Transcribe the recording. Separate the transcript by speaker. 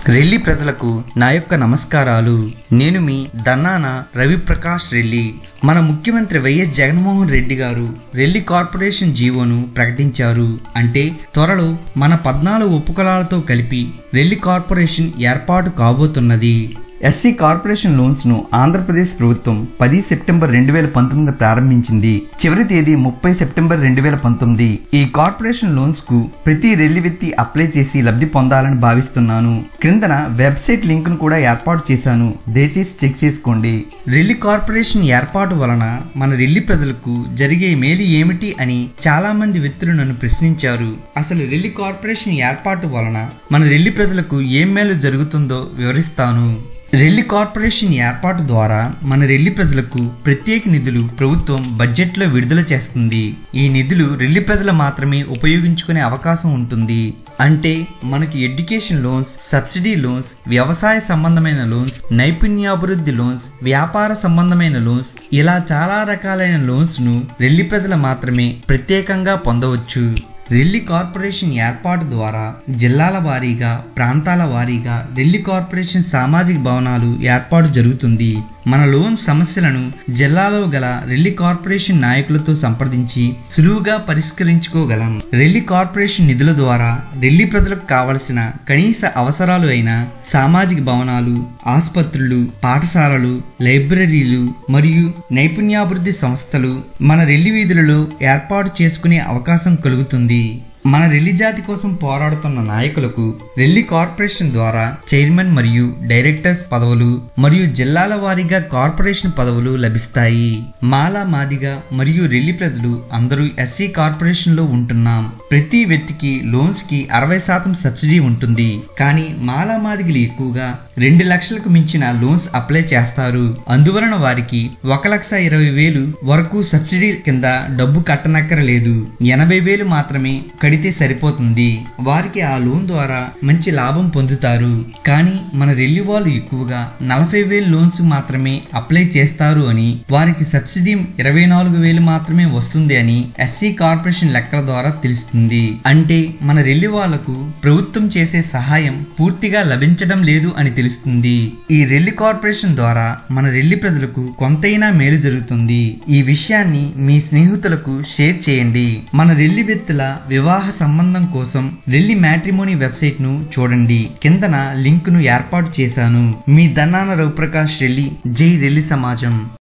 Speaker 1: రెల్లి ప్రజలకు నా యొక్క నమస్కారాలు నేను మీ దన్నాన రవిప్రకాష్ రెల్లి మన ముఖ్యమంత్రి వైఎస్ జగన్మోహన్ రెడ్డి గారు రెల్లి కార్పొరేషన్ జీవోను ప్రకటించారు అంటే త్వరలో మన పద్నాలుగు ఉపకులాలతో కలిపి రెల్లి కార్పొరేషన్ ఏర్పాటు కాబోతున్నది ఎస్సీ కార్పొరేషన్ లోన్స్ ను ఆంధ్రప్రదేశ్ ప్రభుత్వం పది సెప్టెంబర్ రెండు వేల పంతొమ్మిది ప్రారంభించింది చివరి తేదీ ముప్పై సెప్టెంబర్ రెండు వేల పంతొమ్మిది ఈ కార్పొరేషన్ లోన్స్ కు ప్రతి రెల్లి వ్యక్తి అప్లై చేసి లబ్ధి పొందాలని భావిస్తున్నాను క్రిందన వెబ్సైట్ లింక్ ను కూడా ఏర్పాటు చేశాను దయచేసి చెక్ చేసుకోండి రెల్లి కార్పొరేషన్ ఏర్పాటు వలన మన రెల్లి ప్రజలకు జరిగే మేలు ఏమిటి అని చాలా మంది వ్యక్తులు నన్ను ప్రశ్నించారు అసలు రెల్లి కార్పొరేషన్ ఏర్పాటు వలన మన రెల్లి ప్రజలకు ఏం మేలు జరుగుతుందో వివరిస్తాను రెల్లి కార్పొరేషన్ ఏర్పాటు ద్వారా మన రెల్లి ప్రజలకు ప్రత్యేక నిధులు ప్రభుత్వం బడ్జెట్లో విడుదల చేస్తుంది ఈ నిధులు రెల్లి ప్రజలు మాత్రమే ఉపయోగించుకునే అవకాశం ఉంటుంది అంటే మనకి ఎడ్యుకేషన్ లోన్స్ సబ్సిడీ లోన్స్ వ్యవసాయ సంబంధమైన లోన్స్ నైపుణ్యాభివృద్ధి లోన్స్ వ్యాపార సంబంధమైన లోన్స్ ఇలా చాలా రకాలైన లోన్స్ ను రెల్లి ప్రజలు మాత్రమే ప్రత్యేకంగా పొందవచ్చు రెల్లి కార్పొరేషన్ ఏర్పాటు ద్వారా జిల్లాల వారీగా ప్రాంతాల వారీగా రెల్లి కార్పొరేషన్ సామాజిక భవనాలు ఏర్పాటు జరుగుతుంది మన లోన్ సమస్యలను జిల్లాలో గల రెల్లి కార్పొరేషన్ నాయకులతో సంప్రదించి సులువుగా పరిష్కరించుకోగలం రెల్లి కార్పొరేషన్ నిధుల ద్వారా రెల్లి ప్రజలకు కావలసిన కనీస అవసరాలు అయిన సామాజిక భవనాలు ఆసుపత్రులు పాఠశాలలు లైబ్రరీలు మరియు నైపుణ్యాభివృద్ధి సంస్థలు మన రెల్లి వీధులలో ఏర్పాటు చేసుకునే అవకాశం కలుగుతుంది మన రెల్లి జాతి కోసం పోరాడుతున్న నాయకులకు రెల్లి కార్పొరేషన్ ద్వారా చైర్మన్ మరియు డైరెక్టర్స్ పదవులు మరియు జిల్లాల వారీగా కార్పొరేషన్ పదవులు లభిస్తాయి మాలా మాదిగా మరియు రెల్లి ప్రజలు అందరూ ఎస్సీ కార్పొరేషన్ లో ఉంటున్నాం ప్రతి వ్యక్తికి లోన్స్ కి అరవై శాతం సబ్సిడీ ఉంటుంది కానీ మాలా మాదిగలు ఎక్కువగా రెండు లక్షలకు మించిన లోన్స్ అప్లై చేస్తారు అందువలన వారికి ఒక లక్ష ఇరవై వేలు వరకు సబ్సిడీ కింద డబ్బు కట్టనక్కరలేదు ఎనభై వేలు మాత్రమే కడితే సరిపోతుంది వారికి ఆ లోన్ ద్వారా మంచి లాభం పొందుతారు కానీ మన రెల్లి వాళ్ళు ఎక్కువగా నలభై వేలు లోన్స్ మాత్రమే అప్లై చేస్తారు అని వారికి సబ్సిడీ ఇరవై నాలుగు వేలు మాత్రమే వస్తుంది అని ఎస్సీ కార్పొరేషన్ లెక్కల ద్వారా తెలుస్తుంది అంటే మన రెల్లి వాళ్లకు ప్రభుత్వం చేసే సహాయం పూర్తిగా లభించడం లేదు అని తెలుస్తుంది ఈ రెల్లి కార్పొరేషన్ ద్వారా మన రెల్లి ప్రజలకు కొంతైనా మేలు జరుగుతుంది ఈ విషయాన్ని మీ స్నేహితులకు షేర్ చేయండి మన రెల్లి వ్యక్తుల వివాహ సంబంధం కోసం రెల్లి మ్యాట్రిమోనీ వెబ్సైట్ ను చూడండి కిందన లింక్ ను ఏర్పాటు చేశాను మీ దన్నాన రవిప్రకాష్ రెల్లి జై రెల్లి సమాజం